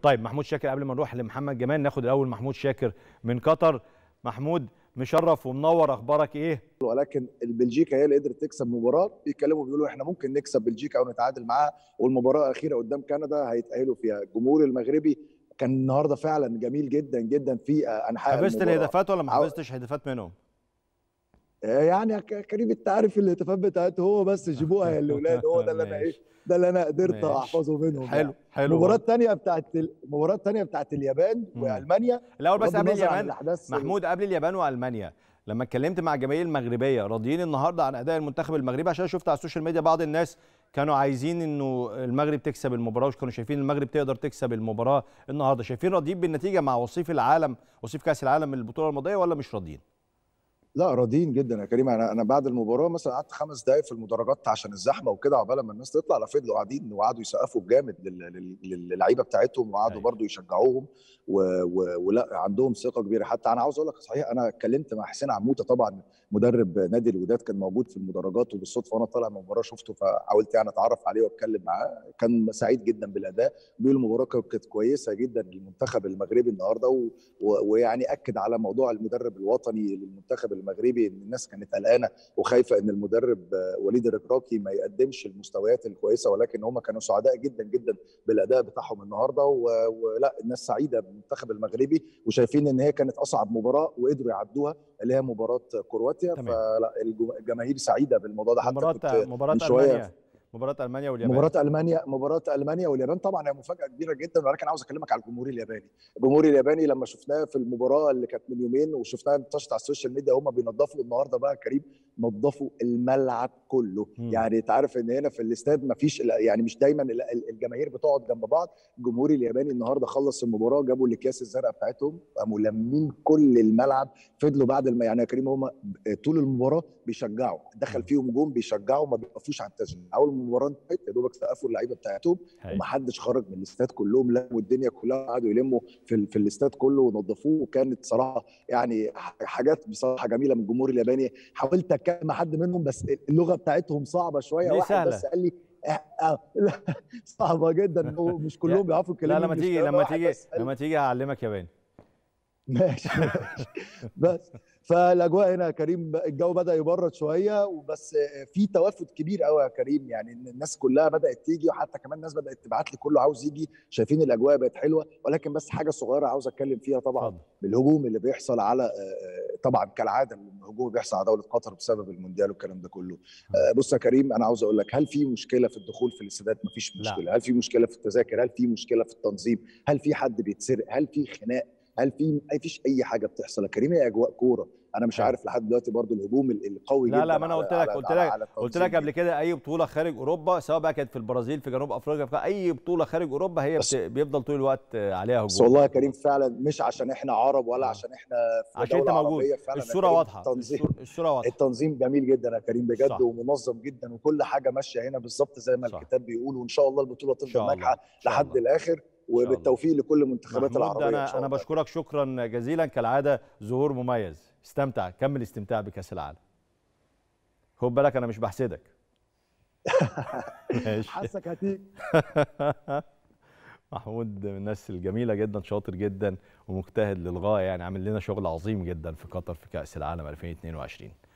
طيب محمود شاكر قبل ما نروح لمحمد جمال ناخد الاول محمود شاكر من قطر محمود مشرف ومنور اخبارك ايه ولكن بلجيكا هي اللي قدرت تكسب مباراه بيتكلموا بيقولوا احنا ممكن نكسب بلجيكا او نتعادل معاها والمباراه الاخيره قدام كندا هيتاهلوا فيها الجمهور المغربي كان النهارده فعلا جميل جدا جدا في انحاء حفظت الهدافات ولا ما حفظتش هدافات منهم؟ يعني يا كريم انت عارف الهتافات بتاعته هو بس جيبوها يا الاولاد هو ده اللي انا ايه ده اللي انا قدرت ماشي. احفظه منهم حلو يعني. حلو المباراه الثانيه بتاعت المباراه الثانيه بتاعت اليابان مم. والمانيا الاول بس قبل اليابان محمود قبل اليابان والمانيا لما اتكلمت مع الجماهير المغربيه راضيين النهارده عن اداء المنتخب المغربي عشان شفت على السوشيال ميديا بعض الناس كانوا عايزين انه المغرب تكسب المباراه وكانوا شايفين المغرب تقدر تكسب المباراه النهارده شايفين راضيين بالنتيجه مع وصيف العالم وصيف كاس العالم البطوله الماضيه ولا مش راضيين لا راضيين جدا يا كريم انا انا بعد المباراه مثلا قعدت خمس دقائق في المدرجات عشان الزحمه وكده عقبال ما الناس تطلع لا فضلوا قاعدين وقعدوا يسقفوا جامد للعيبه بتاعتهم وقعدوا برضو يشجعوهم ولا عندهم ثقه كبيره حتى انا عاوز اقول لك صحيح انا اتكلمت مع حسين عموته طبعا مدرب نادي الوداد كان موجود في المدرجات وبالصدفه وانا طالع من المباراه شفته فحاولت يعني اتعرف عليه واتكلم معاه كان سعيد جدا بالاداء بيقول المباراه كانت كويسه جدا للمنتخب المغربي النهارده ويعني اكد على موضوع المدرب الوطني للمنتخب المغربي ان الناس كانت قلقانه وخايفه ان المدرب وليد الركراكي ما يقدمش المستويات الكويسه ولكن هم كانوا سعداء جدا جدا بالاداء بتاعهم النهارده ولا الناس سعيده بالمنتخب المغربي وشايفين ان هي كانت اصعب مباراه وقدروا يعدوها اللي هي مباراه كرواتيا فلا الجماهير سعيده بالموضوع ده حتى مباراه كنت مباراه المانيا مباراه المانيا واليابان مباراه المانيا مباراه المانيا واليابان طبعا هي مفاجاه كبيره جدا ولكن عاوز اكلمك على الجمهور الياباني الجمهور الياباني لما شفناه في المباراه اللي كانت من يومين وشفناها انتشرت على السوشيال ميديا هم بينظفوا النهارده بقى كريم نظفوا الملعب كله م. يعني انت عارف ان هنا في الاستاد ما فيش يعني مش دايما الجماهير بتقعد جنب بعض الجمهور الياباني النهارده خلص المباراه جابوا الاكياس الزرقاء بتاعتهم قاموا لامين كل الملعب فضلوا بعد الم... يعني يا كريم هم طول المباراه بيشجعوا دخل فيهم جون بيشجعوا ما بيقفوش على التسجيل اول المباراه انتهت يا دوبك سقفوا اللعيبه بتاعتهم ومحدش خرج من الاستاد كلهم لموا الدنيا كلها قعدوا يلموا في, في الاستاد كله ونظفوه وكانت صراحه يعني حاجات بصراحه جميله من الجمهور الياباني حاولت اتكلم مع حد منهم بس اللغه بتاعتهم صعبه شويه واحد سهلة. بس قال لي صعبه جدا مش كلهم بيعرفوا يتكلموا لا لما تيجي لما تيجي لما تيجي هعلمك ياباني ماشي بس فالاجواء هنا يا كريم الجو بدا يبرد شويه وبس في توافد كبير قوي يا كريم يعني الناس كلها بدات تيجي وحتى كمان الناس بدات تبعت لي كله عاوز يجي شايفين الاجواء بقت حلوه ولكن بس حاجه صغيره عاوز اتكلم فيها طبعا فضل. بالهجوم اللي بيحصل على طبعا كالعاده الهجوم بيحصل على دوله قطر بسبب المونديال والكلام ده كله بص يا كريم انا عاوز اقول لك هل في مشكله في الدخول في الاستادات مفيش مشكله لا. هل في مشكله في التذاكر هل في مشكله في التنظيم هل في حد بيتسرق هل في خناق هل في اي فيش اي حاجه بتحصل يا كريم هي اجواء كوره انا مش عارف لحد دلوقتي برضو الهجوم القوي لا جدا لا ما انا قلت لك قلت لك قلت لك قبل كده اي بطوله خارج اوروبا سواء بقى كانت في البرازيل في جنوب افريقيا في اي بطوله خارج اوروبا هي بت... بيفضل طول الوقت عليها هجوم بس والله يا كريم فعلا مش عشان احنا عرب ولا عشان احنا في عشان انت موجود الصوره واضحه التنظيم الصوره واضحه التنظيم جميل جدا يا كريم بجد صح. ومنظم جدا وكل حاجه ماشيه هنا بالظبط زي ما صح. الكتاب بيقول وان شاء الله البطوله تفضل ناجحه لحد الاخر وبالتوفيق لكل المنتخبات العربيه انا انا بشكرك شكرا جزيلا كالعاده ظهور مميز استمتع كمل استمتاع بكاس العالم خد بالك انا مش بحسدك حاسك هتيجي محمود من الناس الجميله جدا شاطر جدا ومجتهد للغايه يعني عامل لنا شغل عظيم جدا في قطر في كاس العالم 2022